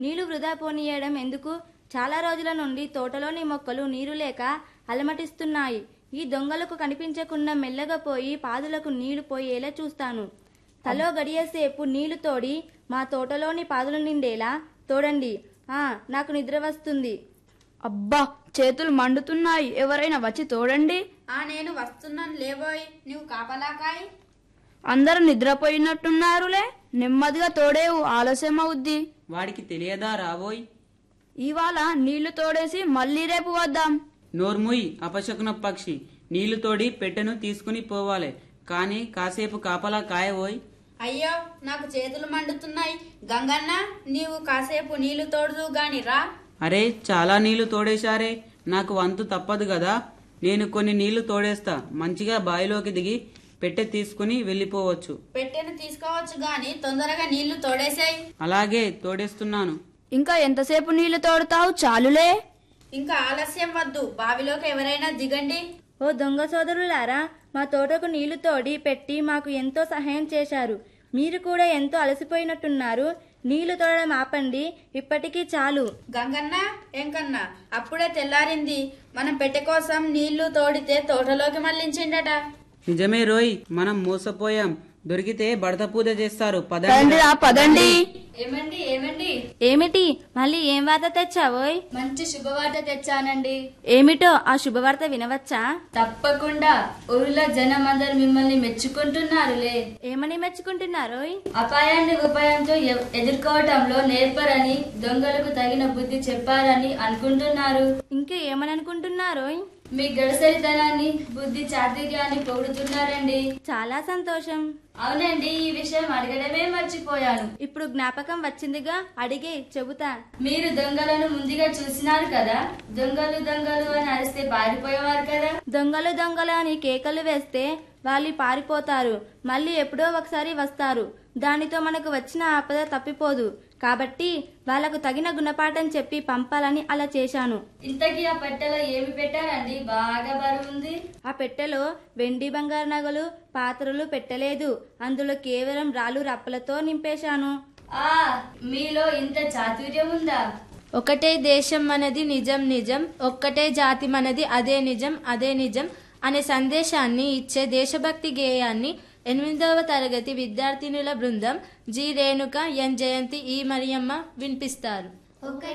నీళ్లు వృధా పోనీయడం ఎందుకు చాలా రోజుల నుండి తోటలోని మొక్కలు నీరు లేక అలమటిస్తున్నాయి ఈ దొంగలకు కనిపించకుండా మెల్లగా పోయి పాదులకు నీళ్లు పోయేలా చూస్తాను తలో గడియేసేపు నీళ్లు తోడి మా తోటలోని పాదులు నిండేలా తోడండి ఆ నాకు నిద్ర వస్తుంది అబ్బా చేతులు మండుతున్నాయి ఎవరైనా వచ్చి తోడండి ఆ నేను వస్తున్నాను లేబోయ్ నువ్వు కాపలాకాయ్ అందరూ నిద్రపోయినట్టున్నారులే నెమ్మదిగా తోడేవు ఆలస్యం అవుద్ది వాడికి తెలియదా రాబోయ్ ఇవాళ నీళ్లు తోడేసి మళ్ళీ రేపు వద్దాం నోర్ముయ్ అపశకున పక్షి నీళ్లు తోడి పెట్టెను తీసుకుని పోవాలి కానీ కాసేపు కాపలా కాయవోయ్ అయ్యో నాకు చేతులు మండుతున్నాయి గంగన్న నీవు కాసేపు నీళ్లు తోడుదు గాని రా అరే చాలా నీళ్లు తోడేశారే నాకు వంతు తప్పదు కదా నేను కొన్ని నీళ్లు తోడేస్తా మంచిగా బావిలోకి దిగి పెట్టె తీసుకుని వెళ్ళిపోవచ్చు పెట్టెను తీసుకోవచ్చు గాని తొందరగా నీళ్లు తోడేసాయి అలాగే తోడేస్తున్నాను ఇంకా ఎంతసేపు నీళ్లు తోడతావు చాలులే ఇంకా ఆలస్యం వద్దు బావిలోకి ఎవరైనా దిగండి ఓ దొంగ సోదరులారా మా తోటకు నీళ్లు తోడి పెట్టి మాకు ఎంతో సహాయం చేశారు మీరు కూడా ఎంతో అలసిపోయినట్టున్నారు నీళ్లు తోడడం ఆపండి ఇప్పటికీ చాలు గంగన్న ఎంకన్న అప్పుడే తెల్లారింది మనం పెట్టె కోసం నీళ్లు తోడితే తోటలోకి మళ్లించిండట నిజమే రోయ్ మనం మోసపోయాం దొరికితే బడత పూజ చేస్తారు పదండి పదండిరా పదండి ఏమండి ఏమండి ఏమిటి మళ్ళీ ఏం వార్త తెచ్చావోయ్ మంచి శుభవార్త తెచ్చానండి ఏమిటో ఆ శుభవార్త వినవచ్చా తప్పకుండా ఊరిలో జనం అందరు మిమ్మల్ని మెచ్చుకుంటున్నారులే ఏమని మెచ్చుకుంటున్నారోయ్ అపాయాన్ని ఉపాయంతో ఎ- ఎదుర్కోవటంలో నేర్పరని దొంగలకు తగిన బుద్ధి చెప్పారని అనుకుంటున్నారు ఇంకా ఏమని అనుకుంటున్నారోయ్ మీ గడసరితనాన్ని బుద్ధి చాతుర్యాన్ని పొగుడుతున్నారండి చాలా సంతోషం అవునండి ఈ విషయం అడగడమే మర్చిపోయాను ఇప్పుడు జ్ఞాపకం వచ్చిందిగా అడిగే చెబుతా మీరు దొంగలను ముందుగా చూసినారు కదా దొంగలు దొంగలు అని అరిస్తే పారిపోయేవారు కదా దొంగలు దొంగలు అని కేకలు వేస్తే వాళ్ళు పారిపోతారు మళ్ళీ ఎప్పుడో ఒకసారి వస్తారు దానితో మనకు వచ్చిన ఆపద తప్పిపోదు కాబట్టి వాళ్లకు తగిన గుణపాఠం చెప్పి పంపాలని అలా చేశాను ఇంతకీ ఆ పెట్టెలో ఏమి పెట్టారండి బాగా బరువుంది ఆ పెట్టెలో వెండి బంగారు నగలు పాత్రలు పెట్టలేదు అందులో కేవలం రాళ్ళు రప్పలతో నింపేశాను ఆ మీలో ఇంత చాతుర్యం ఉందా ఒకటే దేశం మనది నిజం నిజం ఒక్కటే జాతి మనది అదే నిజం అదే నిజం అనే సందేశాన్ని ఇచ్చే దేశభక్తి గేయాన్ని ఎనిమిదవ తరగతి విద్యార్థినుల బృందం జి రేణుక ఎన్ జయంతి ఈ మరియమ్మ వినిపిస్తారు